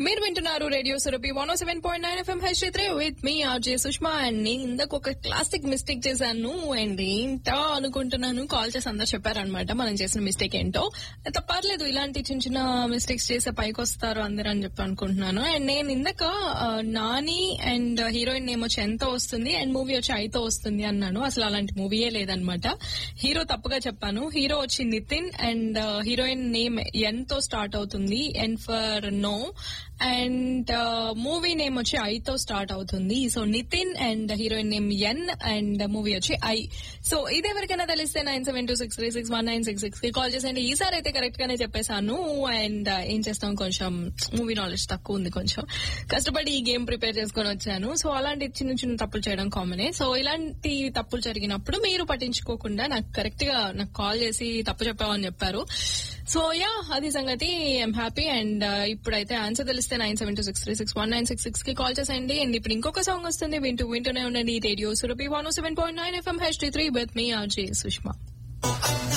మీరు వింటున్నారు radio Surabhi one seven point nine FM H three with me RJ Sushma and నేను ఇందాక ఒక క్లాసిక్ మిస్టేక్ చేశాను అండ్ ఏంటో అనుకుంటున్నాను కాల్ చేసి అందరు చెప్పారనమాట మనం చేసిన మిస్టేక్ ఏంటో అయితే పర్లేదు ఇలాంటి చిన్న చిన్న మిస్టేక్స్ చేసే పైకి వస్తారు అందరు అని చెప్పి అనుకుంటున్నాను అండ్ నేను ఇందాక ఆ, నాని అండ్ హీరోయిన్ నేమ్ వచ్చి ఎంత వస్తుంది అండ్ మూవీ వచ్చి ఐతో వస్తుంది అన్నాను అసలు అలాంటి మూవీయే లేదనమాట హీరో తప్పుగా చెప్పాను హీరో వచ్చి నితిన్ అండ్ హీరోయిన్ నేమ్ ఎంతో స్టార్ట్ అవుతుంది N for no and movie name వచ్చి ఐతో స్టార్ట్ అవుతుంది so Nithin and heroine name N and movie వచ్చి ఐ సో ఇది ఎవరికైనా తెలిస్తే nine seven two six three six one nine six six కి కాల్ చేసేయండి ఈసారి అయితే కరెక్ట్ గానే చెప్పేశాను అండ్ ఏం చేస్తాం కొంచెం మూవీ నాలెడ్జ్ తక్కువ ఉంది కొంచెం కష్టపడి ఈ గేమ్ ప్రిపేర్ చేసుకొని వచ్చాను సో అలాంటి చిన్న చిన్న తప్పులు చేయడం కామనే సో ఇలాంటి తప్పులు జరిగినప్పుడు మీరు పట్టించుకోకుండా నాకు కరెక్ట్ గా నాకు కాల్ చేసి తప్పు చెప్పామని చెప్పారు సో యా అది సంగతి ఐఎమ్ హ్యాపీ అండ్ ఇప్పుడైతే ఆన్సర్ తెలిస్తే nine seven two six three six one nine six six కి కాల్ చేసేయండి అండ్ ఇప్పుడు ఇంకొక సాంగ్ వస్తుంది వింటూ వింటూనే ఉండండి radio Surabhi one seven point nine FM H three with me RJ Sushma